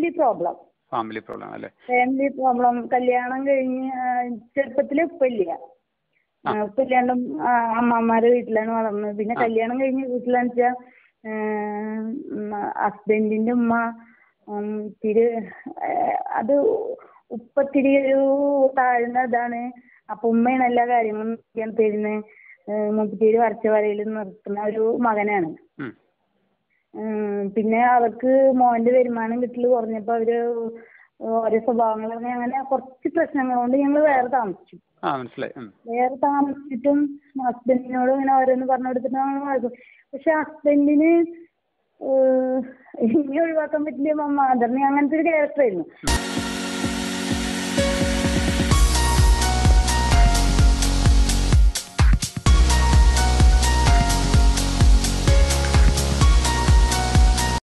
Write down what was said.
Family problem family problem അല്ലേ family problem കല്യാണം കഴിഞ്ഞ് ചെറുപ്പത്തിൽ ഉപ്പില്ല ആ, ഉപ്പില്ലാണ്ടും ആ, അമ്മമാരെ വീട്ടിലാണ് വളർന്നത് പിന്നെ കല്യാണം കഴിഞ്ഞ് വീട്ടിലാന്ന് വെച്ചാൽ ഹസ്ബൻഡിന്റെ ഉമ്മ ഉം, ഇത്തിരി ആ, അത് ഉപ്പത്തിരി ഒരു താഴ്ന്ന ഇതാണ് അപ്പൊ ഉമ്മയാണ് എല്ലാ കാര്യങ്ങളും ചെയ്യാൻ തരുന്നത് മുപ്പത്തിരി വരച്ച വരയിൽ നിർത്തുന്ന ഒരു മകനാണ് ഉം. ഉം, പിന്നെ അവർക്ക് മോന്റെ വരുമാനം കിട്ടല് കുറഞ്ഞപ്പോ അവര് ഓരോ സ്വഭാവങ്ങൾ അങ്ങനെ കുറച്ച് പ്രശ്നങ്ങൾ കൊണ്ട് ഞങ്ങൾ വേറെ താമസിച്ചു ആ മനസ്സിലായി ഉം. വേറെ താമസിച്ചിട്ടും ഹസ്ബൻഡിനോട് ഇങ്ങനെ ഓരോന്ന് പറഞ്ഞു കൊടുത്തിട്ട് ഞങ്ങൾ വഴക്കും പക്ഷെ ഹസ്ബൻഡിന് ഇനി ഒഴിവാക്കാൻ പറ്റില്ല മദറിന് അങ്ങനത്തെ ഒരു ക്യാരക്ടർ ആയിരുന്നു